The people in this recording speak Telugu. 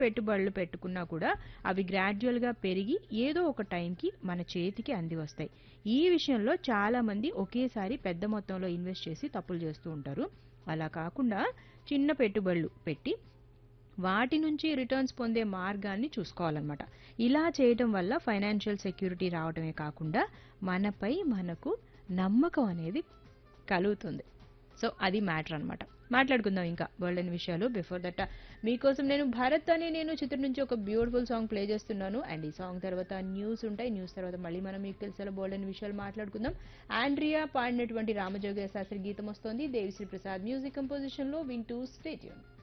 పెట్టుబడులు పెట్టుకున్నా కూడా అవి గ్రాడ్యువల్గా పెరిగి ఏదో ఒక టైంకి మన చేతికి అంది వస్తాయి ఈ విషయంలో చాలా మంది ఒకేసారి పెద్ద మొత్తంలో ఇన్వెస్ట్ చేసి తప్పులు చేస్తూ ఉంటారు అలా కాకుండా చిన్న పెట్టుబడులు పెట్టి వాటి నుంచి రిటర్న్స్ పొందే మార్గాన్ని చూసుకోవాలన్నమాట ఇలా చేయటం వల్ల ఫైనాన్షియల్ సెక్యూరిటీ రావడమే కాకుండా మనపై మనకు నమ్మకం అనేది కలుగుతుంది సో అది మ్యాటర్ అన్నమాట మాట్లాడుకుందాం ఇంకా వరల్డ్ అని విషయాలు బిఫోర్ దట్ మీకోసం నేను భరత్ అని నేను చిత్రం నుంచి ఒక బ్యూటిఫుల్ సాంగ్ ప్లే చేస్తున్నాను అండ్ ఈ సాంగ్ తర్వాత న్యూస్ ఉంటాయి న్యూస్ తర్వాత మళ్ళీ మనం మీకు తెలిసిన బోల్డ్ అని విషయాలు మాట్లాడుకుందాం ఆండ్రియా పాడినటువంటి రామజోగ శాస్త్రి గీతం వస్తోంది దేవిశ్రీ ప్రసాద్ మ్యూజిక్ కంపోజిషన్ లో వింటూ స్టేట్యూన్